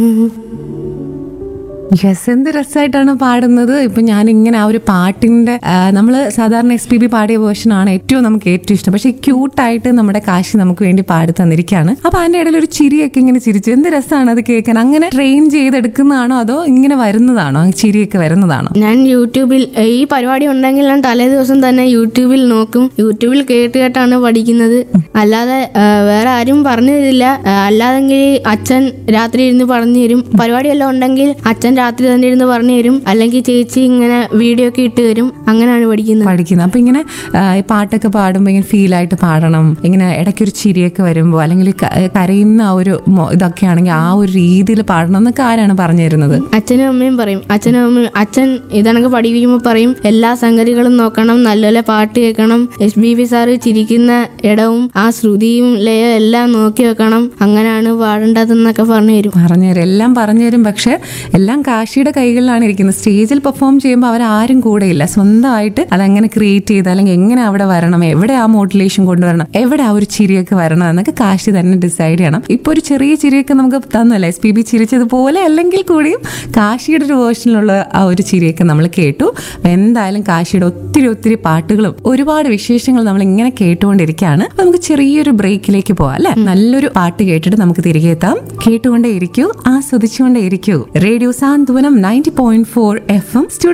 yes എന്ത് രസമായിട്ടാണ് പാടുന്നത് ഇപ്പൊ ഞാൻ ഇങ്ങനെ ആ ഒരു പാട്ടിന്റെ നമ്മൾ സാധാരണ എസ് പി ബി പാടിയ വേർഷൻ ആണ് ഏറ്റവും നമുക്ക് ഏറ്റവും ഇഷ്ടം പക്ഷെ ക്യൂട്ടായിട്ട് നമ്മുടെ കാശി നമുക്ക് വേണ്ടി പാടി തന്നിരിക്കുകയാണ് അപ്പൊ അതിന്റെ ഇടയിൽ ഒരു ചിരിയൊക്കെ ഇങ്ങനെ ചിരിച്ചു എന്ത് രസമാണ് അത് കേൾക്കാൻ അങ്ങനെ ട്രെയിൻ ചെയ്തെടുക്കുന്നതാണോ അതോ ഇങ്ങനെ വരുന്നതാണോ ആ ചിരിയൊക്കെ വരുന്നതാണോ ഞാൻ യൂട്യൂബിൽ ഏ, ഈ പരിപാടി ഉണ്ടെങ്കിൽ ഞാൻ തലേ ദിവസം തന്നെ യൂട്യൂബിൽ നോക്കും യൂട്യൂബിൽ കേട്ട് കേട്ടാണ് പഠിക്കുന്നത് അല്ലാതെ ഏ, വേറെ ആരും പറഞ്ഞു തരില്ല ഏ, അല്ലാതെങ്കിൽ അച്ഛൻ രാത്രി ഇരുന്ന് പറഞ്ഞു തരും പരിപാടിയെല്ലാം ഉണ്ടെങ്കിൽ അച്ഛൻ രാത്രി തന്നെ ഇരുന്ന് പറഞ്ഞു തരും അല്ലെങ്കിൽ ചേച്ചി ഇങ്ങനെ വീഡിയോ ഒക്കെ ഇട്ട് തരും അങ്ങനെയാണ് പഠിക്കുന്നത് പഠിക്കുന്നത് അപ്പൊ ഇങ്ങനെ ആ, ഈ പാട്ടൊക്കെ പാടുമ്പോൾ ഇങ്ങനെ ഫീൽ ആയിട്ട് പാടണം ഇങ്ങനെ ഇടയ്ക്കൊരു ചിരിയൊക്കെ വരുമ്പോൾ അല്ലെങ്കിൽ ക- കരയുന്ന ആ ഒരു മൊ- ഇതൊക്കെ ആണെങ്കിൽ ആ ഒരു രീതിയിൽ പാടണം എന്നൊക്കെ ആരാണ് പറഞ്ഞു തരുന്നത് അച്ഛനും അമ്മയും പറയും അച്ഛനും അമ്മയും അച്ഛൻ ഇതണക്ക് പഠിപ്പിക്കുമ്പോൾ പറയും എല്ലാ സംഗതികളും നോക്കണം നല്ലപോലെ പാട്ട് കേൾക്കണം എസ് ബി ബി സാറ് ചിരിക്കുന്ന ഇടവും ആ ശ്രുതിയും ലയം എല്ലാം നോക്കി വെക്കണം അങ്ങനെയാണ് പാടേണ്ടതെന്നൊക്കെ പറഞ്ഞു തരും പറഞ്ഞുതരും എല്ലാം പറഞ്ഞുതരും പക്ഷെ എല്ലാം കാശിയുടെ കൈകളിലാണ് ഇരിക്കുന്നത് സ്റ്റേജിൽ പെർഫോം ചെയ്യുമ്പോൾ അവരാരും കൂടെയില്ല സ്വന്തമായിട്ട് അതങ്ങനെ ക്രിയേറ്റ് ചെയ്ത് അല്ലെങ്കിൽ എങ്ങനെ അവിടെ വരണം എവിടെ ആ മോട്ടിവേഷൻ കൊണ്ടുവരണം എവിടെ ആ ഒരു ചിരിയൊക്കെ വരണം എന്നൊക്കെ കാശി തന്നെ ഡിസൈഡ് ചെയ്യണം ഇപ്പൊ ഒരു ചെറിയ ചിരിയൊക്കെ നമുക്ക് തന്നല്ലേ എസ് പി ബി ചിരിച്ചതുപോലെ അല്ലെങ്കിൽ കൂടിയും കാശിയുടെ ഒരു വേർഷനിലുള്ള ആ ഒരു ചിരിയൊക്കെ നമ്മൾ കേട്ടു അപ്പൊ എന്തായാലും കാശിയുടെ ഒത്തിരി ഒത്തിരി പാട്ടുകളും ഒരുപാട് വിശേഷങ്ങൾ നമ്മൾ ഇങ്ങനെ കേട്ടുകൊണ്ടിരിക്കുകയാണ് അപ്പൊ നമുക്ക് ചെറിയൊരു ബ്രേക്കിലേക്ക് പോവാം അല്ലെ നല്ലൊരു പാട്ട് കേട്ടിട്ട് നമുക്ക് തിരികെ എത്താം കേട്ടുകൊണ്ടേ ഇരിക്കൂ ആസ്വദിച്ചുകൊണ്ടേ ഇരിക്കൂ radio Santhwanam ninety point four F M